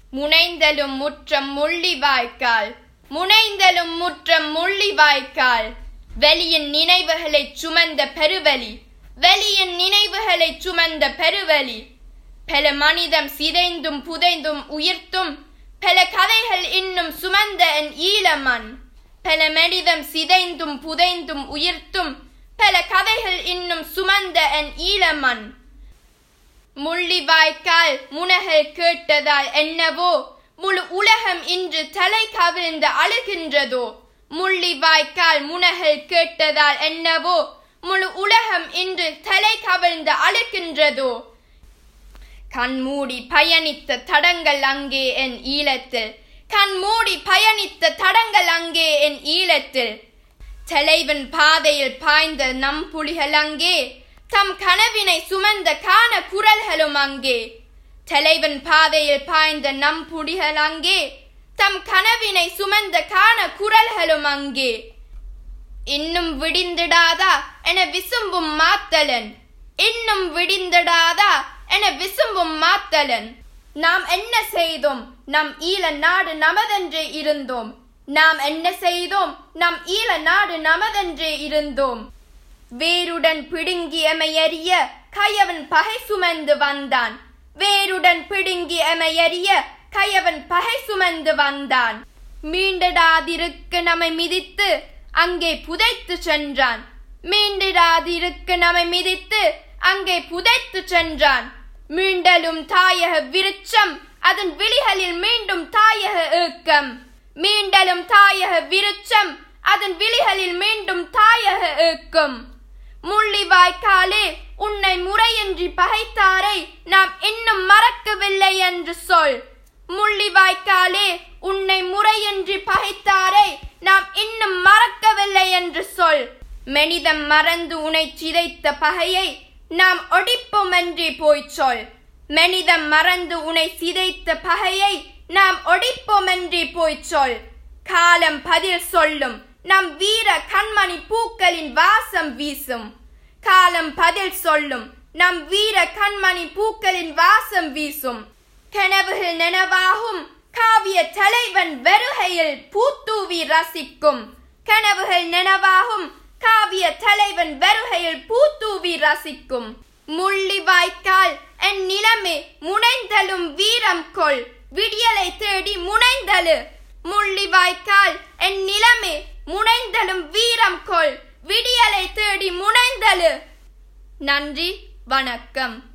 முனைந்தலும் முற்றம் முள்ளி வாய்க்கால் முனைந்தலும் முற்றம் முள்ளி வாய்க்கால் வெளியின் நினைவுகளை சுமந்த பெருவலி வெளியின் நினைவுகளை சுமந்த பெருவலி பல மனிதம் சிதைந்தும் புதைந்தும் உயிர்த்தும் பல கதைகள் இன்னும் சுமந்த என் ஈழமண் பல மனிதம் சிதைந்தும் புதைந்தும் உயிர்த்தும் பல கதைகள் இன்னும் சுமந்த என் ஈழமண் முள்ளிவாய்க்கால் முனகல் கேட்டதால் என்னவோ முழு உலகம் இன்று தலை கவிழ்ந்து அழுகின்றதோ முள்ளிவாய்க்கால் முனகல் கேட்டதால் என்னவோ முழு உலகம் இன்று தலை கவிழ்ந்து அழுகின்றதோ கண்மூடி பயணித்த தடங்கள் அங்கே என் ஈழத்தில் கண்மூடி பயணித்த தடங்கள் அங்கே என் ஈழத்தில் தலைவன் பாதையில் பாய்ந்த நம் புலிகள் அங்கே தம் கனவினை சுமந்த காண குரல்களும் அங்கே தலைவன் பாதையில் பாய்ந்த நம் புலிகள் அங்கே தம் கனவினை சுமந்த காண குரல்களும் அங்கே இன்னும் விடிந்திடாதா என விசும்பும் மாத்தலன் இன்னும் விடிந்திடாதா என விசும்பும் மாத்தலன் நாம் என்ன செய்தோம் நம் ஈழ நாடு நமதென்றே இருந்தோம் நாம் என்ன செய்தோம் நம் ஈழ நாடு நமதென்றே இருந்தோம் வேருடன் பிடுங்கி எமையறிய கயவன் பகை சுமந்து வந்தான் வேருடன் பிடுங்கி எமையறிய கயவன் பகை சுமந்து வந்தான் மீண்டடாதிருக்க நம்மை மிதித்து அங்கே புதைத்து சென்றான் மீண்டிடாதிருக்க நம்மை மிதித்து அங்கே புதைத்து சென்றான் மீண்டலும் தாயக விருட்சம் அதன் விழிகளில் மீண்டும் தாயக ஏக்கம் மீண்டலும் தாயக விருட்சம் அதன் விழிகளில் மீண்டும் தாயக ஏக்கம் முள்ளிவாய்க்காலே உன்னை முறையின்றி பகைத்தாரை நாம் இன்னும் மறக்கவில்லை என்று சொல் முள்ளிவாய்க்காலே உன்னை முறையின்றி பகைத்தாரை நாம் இன்னும் மறக்கவில்லை என்று சொல் மனிதம் மறந்து உனை சிதைத்த பகையை நாம் ஒடிப்போம் என்றே போய்ச் சொல் மனிதம் மறந்து உனை சிதைத்த பகையை நாம் ஒடிப்போம் என்றே போய்ச் சொல் காலம் பதில் சொல்லும் நம் வீர கண்மணி பூக்களின் வாசம் வீசும் காலம் பதில் சொல்லும் நம் வீர கண்மணி பூக்களின் வாசம் வீசும் கனவுகள் நனவாகும் காவிய தலைவன் வருகையில் பூத்தூவி ரசிக்கும் கனவுகள் நனவாகும் காவிய தலைவன் வருகையில் பூத்தூவி ரசிக்கும் முள்ளி வாய்க்கால் என் நிலமே முனைந்தலும் வீரம் கொள் விடியலை தேடி முனைந்தலு முள்ளி வாய்க்கால் என் நிலமே முனைந்தலும் வீரம் கொள் விடியலை தேடி முனைந்தலு நன்றி வணக்கம்